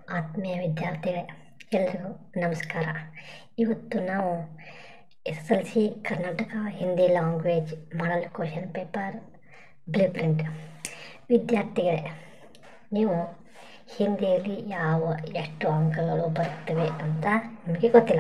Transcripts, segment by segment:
ಆತ್ಮೀಯ ವಿದ್ಯಾರ್ಥಿಗಳೇ ಎಲ್ರಿಗೂ ನಮಸ್ಕಾರ ಇವತ್ತು ನಾವು S S L C Karnataka Hindi language model question paper blueprint ವಿದ್ಯಾರ್ಥಿಗಳೇ ನೀವು ಹಿಂದಿಯಲ್ಲಿ ಯಾವ ಎಷ್ಟು ಅಂಕಗಳು ಬರುತ್ತವೆ ಅಂತ ನಿಮಗೆ ಗೊತ್ತಿಲ್ಲ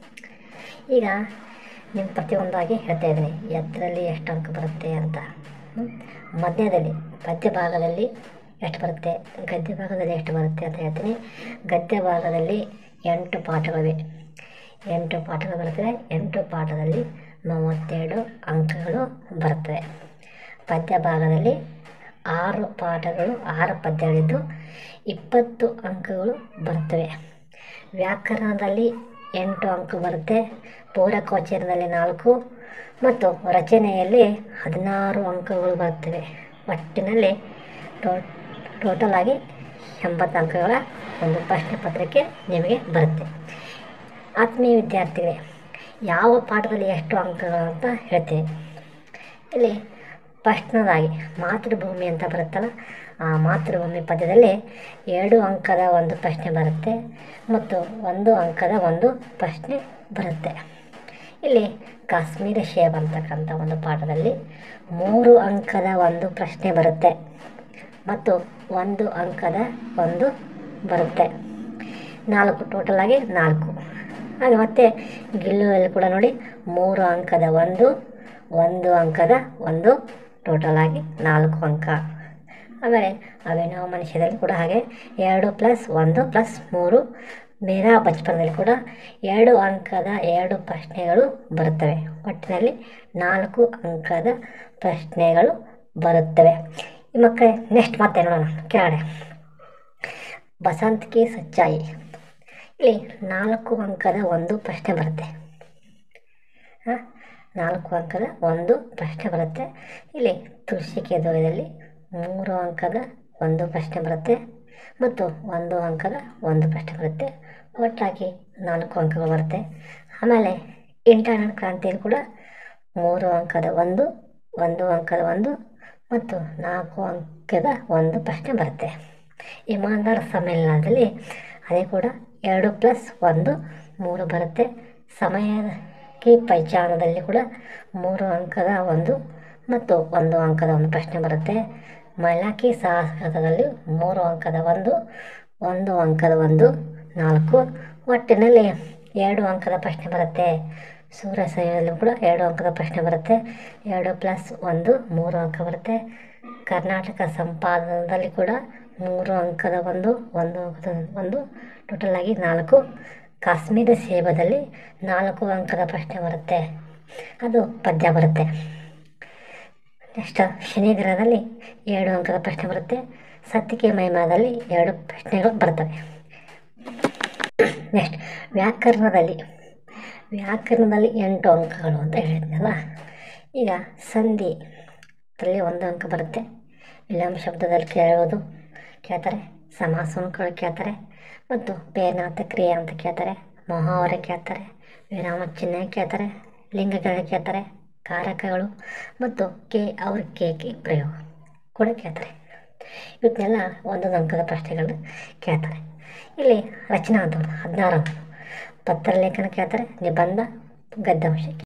ಈಗ ನಿಮ್ಮ ಪ್ರತಿಯೊಂದಾಗಿ ಹೇಳ್ತಾ ಇದ್ದೀನಿ ಎತ್ತರಲ್ಲಿ ಎಷ್ಟು ಅಂಕ ಬರುತ್ತೆ ಅಂತ ಹ್ಮ್? ಮಧ್ಯದಲ್ಲಿ ಪದ್ಯ ಭಾಗದಲ್ಲಿ ಎಷ್ಟು ಬರುತ್ತೆ ಗದ್ಯ ಭಾಗದಲ್ಲಿ ಎಷ್ಟು ಬರುತ್ತೆ ಅಂತ ಹೇಳ್ತೀನಿ ಗದ್ಯ ಭಾಗದಲ್ಲಿ ಎಂಟು ಪಾಠಗಳಿವೆ ಎಂಟು ಪಾಠಗಳು ಬರುತ್ತವೆ ಎಂಟು ಪಾಠದಲ್ಲಿ ಮೂವತ್ತೆರಡು ಅಂಕಗಳು ಬರುತ್ತವೆ ಪದ್ಯ ಭಾಗದಲ್ಲಿ ಆರು ಪಾಠಗಳು ಆರು ಪದ್ಯಗಳಿದ್ದು ಇಪ್ಪತ್ತು ಅಂಕಗಳು ಬರುತ್ತವೆ ವ್ಯಾಕರಣದಲ್ಲಿ ಎಂಟು ಅಂಕ ಬರುತ್ತೆ ಪೂರಕವಚನದಲ್ಲಿ ನಾಲ್ಕು ಮತ್ತು ರಚನೆಯಲ್ಲಿ ಹದಿನಾರು ಅಂಕಗಳು ಬರುತ್ತವೆ ಒಟ್ಟಿನಲ್ಲಿ ಟೋ ಟೋಟಲ್ ಆಗಿ ಎಂಬತ್ತು ಅಂಕಗಳ ಒಂದು ಪ್ರಶ್ನೆ ಪತ್ರಿಕೆ ನಿಮಗೆ ಬರುತ್ತೆ ಆತ್ಮೀಯ ವಿದ್ಯಾರ್ಥಿಗಳೇ ಯಾವ ಪಾಠದಲ್ಲಿ ಎಷ್ಟು ಅಂಕಗಳು ಅಂತ ಹೇಳ್ತೀನಿ ಇಲ್ಲಿ ಫಸ್ಟ್ನದಾಗಿ ಮಾತೃಭೂಮಿ ಅಂತ ಬರುತ್ತಲ್ಲ ಆ ಮಾತೃಭೂಮಿ ಪದ್ಯದಲ್ಲಿ ಎರಡು ಅಂಕದ ಒಂದು ಪ್ರಶ್ನೆ ಬರುತ್ತೆ ಮತ್ತು ಒಂದು ಅಂಕದ ಒಂದು ಪ್ರಶ್ನೆ ಬರುತ್ತೆ ಇಲ್ಲಿ ಕಾಶ್ಮೀರ ಶೇವ್ ಅಂತಕ್ಕಂಥ ಒಂದು ಪಾಠದಲ್ಲಿ ಮೂರು ಅಂಕದ ಒಂದು ಪ್ರಶ್ನೆ ಬರುತ್ತೆ ಮತ್ತು ಒಂದು ಅಂಕದ ಒಂದು ಬರುತ್ತೆ ನಾಲ್ಕು ಟೋಟಲ್ ಆಗಿ ನಾಲ್ಕು ಹಾಗೆ ಮತ್ತೆ ಗಿಲ್ಲುವಲ್ಲಿ ಕೂಡ ನೋಡಿ ಮೂರು ಅಂಕದ ಒಂದು ಒಂದು ಅಂಕದ ಒಂದು ಟೋಟಲ್ ಆಗಿ ನಾಲ್ಕು ಅಂಕ ಆಮೇಲೆ ಅಭಿನವ ಮನುಷ್ಯದಲ್ಲಿ ಕೂಡ ಹಾಗೆ ಎರಡು ಪ್ಲಸ್ ಒಂದು ಪ್ಲಸ್ ಮೂರು ಮೇರಾ ಬಚಪನದಲ್ಲಿ ಕೂಡ ಎರಡು ಅಂಕದ ಎರಡು ಪ್ರಶ್ನೆಗಳು ಬರುತ್ತವೆ ಒಟ್ಟಿನಲ್ಲಿ ನಾಲ್ಕು ಅಂಕದ ಪ್ರಶ್ನೆಗಳು ಬರುತ್ತವೆ ಈ ಮಕ್ಕಳೇ ನೆಕ್ಸ್ಟ್ ಮತ್ತೆ ನೋಡೋಣ ಕೆಳಗಡೆ ಬಸಂತ್ ಕಿ ಸಚ್ಚಾಯಿ ಇಲ್ಲಿ ನಾಲ್ಕು ಅಂಕದ ಒಂದು ಪ್ರಶ್ನೆ ಬರುತ್ತೆ ಹ? ನಾಲ್ಕು ಅಂಕದ ಒಂದು ಪ್ರಶ್ನೆ ಬರುತ್ತೆ ಇಲ್ಲಿ ತುಳಸಿ ಕೇದೋಯದಲ್ಲಿ ಮೂರು ಅಂಕದ ಒಂದು ಪ್ರಶ್ನೆ ಬರುತ್ತೆ ಮತ್ತು ಒಂದು ಅಂಕದ ಒಂದು ಪ್ರಶ್ನೆ ಬರುತ್ತೆ ಒಟ್ಟಾಗಿ ನಾಲ್ಕು ಅಂಕಗಳು ಬರುತ್ತೆ ಆಮೇಲೆ ಇಂಟರ್ನೆಟ್ ಕ್ರಾಂತಿಯಲ್ಲಿ ಕೂಡ ಮೂರು ಅಂಕದ ಒಂದು ಒಂದು ಅಂಕದ ಒಂದು ಮತ್ತು ನಾಲ್ಕು ಅಂಕದ ಒಂದು ಪ್ರಶ್ನೆ ಬರುತ್ತೆ ಇಮಾನ್ದಾರ್ ಸಮ್ಮೇಳನದಲ್ಲಿ ಅದೇ ಕೂಡ ಎರಡು ಪ್ಲಸ್ ಒಂದು ಮೂರು ಬರುತ್ತೆ ಸಮಯಕ್ಕೆ ಪೈಚಾನದಲ್ಲಿ ಕೂಡ ಮೂರು ಅಂಕದ ಒಂದು ಮತ್ತು ಒಂದು ಅಂಕದ ಒಂದು ಪ್ರಶ್ನೆ ಬರುತ್ತೆ ಮೈಲಾಕಿ ಸಾಹಸದಲ್ಲಿ ಮೂರು ಅಂಕದ ಒಂದು ಒಂದು ಅಂಕದ ಒಂದು ನಾಲ್ಕು ಒಟ್ಟಿನಲ್ಲಿ ಎರಡು ಅಂಕದ ಪ್ರಶ್ನೆ ಬರುತ್ತೆ ಸೂರ್ಯ ಸಂಯೋಗದಲ್ಲೂ ಕೂಡ ಎರಡು ಅಂಕದ ಪ್ರಶ್ನೆ ಬರುತ್ತೆ ಎರಡು ಪ್ಲಸ್ ಒಂದು ಮೂರು ಅಂಕ ಬರುತ್ತೆ ಕರ್ನಾಟಕ ಸಂಪಾದನದಲ್ಲಿ ಕೂಡ ಮೂರು ಅಂಕದ ಒಂದು ಒಂದು ಅಂಕದ ಒಂದು ಟೋಟಲ್ ಆಗಿ ನಾಲ್ಕು ಕಾಶ್ಮೀರ ಸೇಬದಲ್ಲಿ ನಾಲ್ಕು ಅಂಕದ ಪ್ರಶ್ನೆ ಬರುತ್ತೆ ಅದು ಪದ್ಯ ಬರುತ್ತೆ ನೆಕ್ಸ್ಟ್ ಶನಿಗ್ರಹದಲ್ಲಿ ಎರಡು ಅಂಕದ ಪ್ರಶ್ನೆ ಬರುತ್ತೆ ಸತ್ತಿಗೆ ಮಹಿಮಾದಲ್ಲಿ ಎರಡು ಪ್ರಶ್ನೆಗಳು ಬರ್ತವೆ ನೆಕ್ಸ್ಟ್ ವ್ಯಾಕರಣದಲ್ಲಿ ವ್ಯಾಕರಣದಲ್ಲಿ ಎಂಟು ಅಂಕಗಳು ಅಂತ ಹೇಳಿದ್ನಲ್ಲ ಈಗ ಸಂಧಿ ಅದರಲ್ಲಿ ಒಂದು ಅಂಕ ಬರುತ್ತೆ ವಿಲಂಬ ಶಬ್ದದಲ್ಲಿ ಕೇಳೋದು ಕೇಳ್ತಾರೆ ಸಮಾಸಗಳು ಕೇಳ್ತಾರೆ ಮತ್ತು ಬೇನಾಥ ಕ್ರಿಯೆ ಅಂತ ಕೇಳ್ತಾರೆ ಮೊಹಾವರೆ ಕೇಳ್ತಾರೆ ವಿರಾಮ ಚಿಹ್ನೆ ಕೇಳ್ತಾರೆ ಲಿಂಗಗಳನ್ನ ಕೇಳ್ತಾರೆ ಕಾರಕಗಳು ಮತ್ತು ಕೆ ಅವ್ರ ಕೆ ಕೆ ಪ್ರಯೋಗ ಕೂಡ ಕೇಳ್ತಾರೆ ಇವನ್ನೆಲ್ಲ ಒಂದೊಂದು ಅಂಕದ ಪ್ರಶ್ನೆಗಳನ್ನ ಕೇಳ್ತಾರೆ ಇಲ್ಲಿ ರಚನಾ ಅಂತ ಬರ್ತದೆ ಹದಿನಾರು ಅಂಕ ಪತ್ರ ಲೇಖನ ಕೇಳ್ತಾರೆ ನಿಬಂಧ ಗದ್ಯಾಂಶ